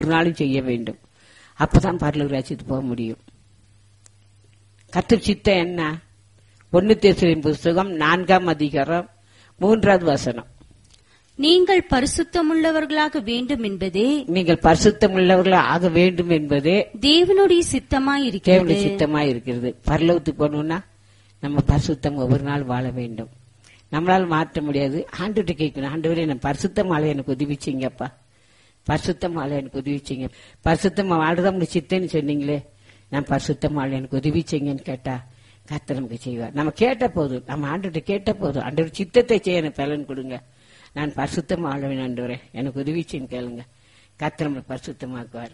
ஒவ்வொரு நாளும் செய்ய வேண்டும் அப்பதான் பரலூர் ராஜ்யத்துக்கு போக முடியும் கர்த்தர் சித்தம் என்ன ஒன்னு தேசரின் புஸ்தகம் நான்காம் அதிகாரம் மூன்றாவது வசனம் நீங்கள் பரிசுத்தமுள்ளவர்களாக வேண்டும் என்பதே நீங்கள் பரிசுத்தம் உள்ளவர்களாக ஆக வேண்டும் என்பதே தேவனுடைய சித்தமாய் இருக்கிறது தேவனுடைய சித்தமா இருக்கிறது பரலோகத்துக்கு போகணும்னா நம்ம பரிசுத்தம் ஒவ்வொரு நாள் வாழ வேண்டும் நம்மளால மாற்ற முடியாது ஆண்டுகிட்ட கேட்கணும் ஆண்டவரே நான் பரிசுத்தம் வாழ எனக்கு உதவிச்சிங்கப்பா பரிசுத்தம் வாழ எனக்கு உதவிச்சிங்க பரிசுத்தமா வாழ்றதா உங்களுக்கு சித்தன்னு சொன்னீங்களே நான் பரிசுத்தம் வாழ எனக்கு உதவிச்சிங்கன்னு கேட்டா கர்த்தர் நமக்கு செய்வார் நம்ம கேட்ட போதும் நம்ம ஆண்டுகிட்ட கேட்ட போதும் ஆண்டவர் சித்தத்தை செய்ய எனக்கு பலன் கொடுங்க நான் பரிசுத்தம் வாழவேன் ஆண்டவரே எனக்கு உதவிச்சின்னு கேளுங்க கர்த்தர் நம்மளை பரிசுத்தமாக்குவார்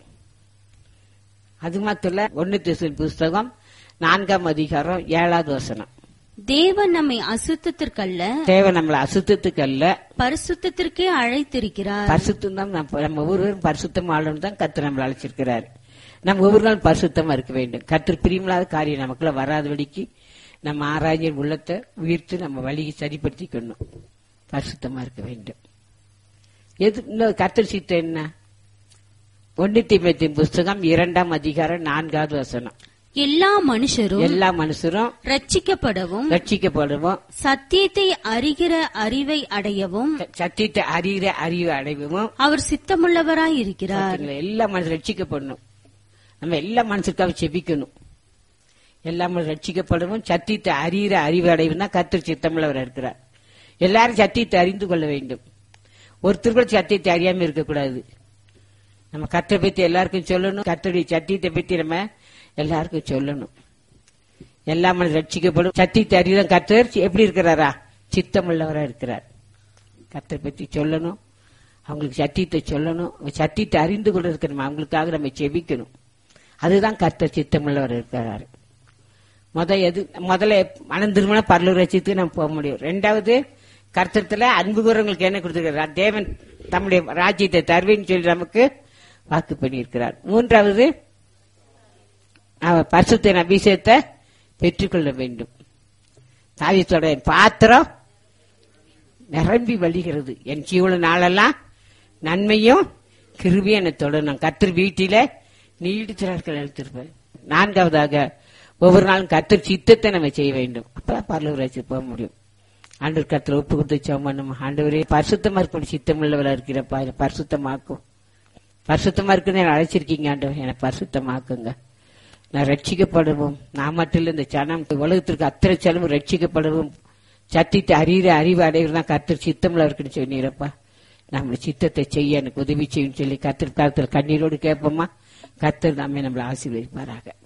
அது மாத்திரம் இல்ல ஒன்னு திசையின் புஸ்தகம் நான்காம் அதிகாரம் ஏழாவது வசனம் தேவன் நம்மை அசுத்தத்திற்கல்ல தேவன் நம்மளை அசுத்தத்துக்கு அல்ல பரிசுத்தத்திற்கே அழைத்திருக்கிறார் பரிசுத்தம் தான் நம்ம நம்ம ஒவ்வொருவரும் பரிசுத்தம் ஆளணும் தான் கர்த்தர் நம்மளை அழைச்சிருக்கிறார் நம்ம ஒவ்வொரு நாள் பரிசுத்தமா இருக்க வேண்டும் கர்த்தர் பிரியமில்லாத காரியம் நமக்குள்ள வராதபடிக்கு நம்ம ஆராய்ஞர் உள்ளத்தை உயிர்த்து நம்ம வழியை சரிப்படுத்திக்கணும் பரிசுத்தமா இருக்க வேண்டும் எது இன்னொரு கர்த்தர் சித்தம் என்ன ஒன்னு தீமத்தின் புஸ்தகம் இரண்டாம் அதிகாரம் நான்காவது வசனம் எல்லா மனுஷரும் எல்லா மனுஷரும் ரட்சிக்கப்படவும் ரட்சிக்கப்படுவோம் சத்தியத்தை அறிகிற அறிவை அடையவும் சத்தியத்தை அறிகிற அறிவு அடைவும் அவர் சித்தமுள்ளவராய் இருக்கிறார் பாத்தீங்களா? எல்லா மனசு ரட்சிக்கப்படணும் நம்ம எல்லா மனசுக்காக செபிக்கணும் எல்லா மனசு ரட்சிக்கப்படவும் சத்தியத்தை அறிகிற அறிவு அடைவும் தான் கர்த்தர் சித்தமுள்ளவர் இருக்கிறார் எல்லாரும் சத்தியத்தை அறிந்து கொள்ள வேண்டும் ஒருத்தர் கூட சத்தியத்தை அறியாம இருக்கக்கூடாது நம்ம கர்த்தரை பத்தி எல்லாருக்கும் சொல்லணும் கர்த்தருடைய சத்தியத்தை பத்தி நம்ம எல்லாருக்கும் சொல்லணும் எல்லா மனசு ரட்சிக்கப்படும் சத்தியத்தை அறிவிதான் கர்த்தர் எப்படி இருக்கிறாரா சித்தமுள்ளவரா இருக்கிறார் கர்த்தரை பத்தி சொல்லணும் அவங்களுக்கு சத்தியத்தை சொல்லணும் அவங்க சத்தியத்தை அறிந்து கொள்றதுக்கு நம்ம அவங்களுக்காக நம்ம செபிக்கணும் அதுதான் கர்த்தர் சித்தமுள்ளவர் இருக்கிறாரு முத எது முதல்ல மனம் திருமண பரலூர் ரசித்துக்கு நம்ம போக முடியும் ரெண்டாவது கர்த்தத்துல அன்பு கூறவங்களுக்கு என்ன கொடுத்திருக்கிறார் தேவன் தம்முடைய ராஜ்யத்தை தருவேன்னு சொல்லி நமக்கு வாக்கு பண்ணியிருக்கிறார் மூன்றாவது அவர் பரிசுத்தின் அபிஷேகத்தை பெற்றுக்கொள்ள வேண்டும் தாவியத்தோட பாத்திரம் நிரம்பி வழிகிறது என் ஜீவன நாளெல்லாம் நன்மையும் கிருபியும் என்னை தொடரும் கத்தர் வீட்டில நீடித்த நாட்கள் எழுத்திருப்பேன் நான்காவதாக ஒவ்வொரு நாளும் கத்தர் சித்தத்தை நம்ம செய்ய வேண்டும் அப்பதான் பரலூராட்சி போக முடியும் ஆண்டவர் கத்திர ஒப்பு கொடுத்து சோம் பண்ணும் ஆண்டவரே பரிசுத்தமா இருக்கணும் சித்தம் உள்ளவரா இருக்கிறப்பா என்னை பரிசுத்தமாக்கும் பரிசுத்தமா இருக்குன்னு என்னை அழைச்சிருக்கீங்க ஆண்டவர் என்னை பரிசுத்தமாக்குங்க நான் ரட்சிக்கப்படவும் நான் மட்டும் இல்ல இந்த ஜனம் உலகத்திற்கு அத்தனை செலவு ரட்சிக்கப்படவும் சத்தியத்தை அறிகிற அறிவு அடைகிறது தான் கத்தர் சித்தம்ல இருக்குன்னு சொன்னீரப்பா நம்ம சித்தத்தை செய்ய எனக்கு உதவி செய்யும் சொல்லி கத்தர் காலத்தில் கண்ணீரோடு கேட்போமா கத்தர் நாமே நம்மளை ஆசீர்வதிப்பாராக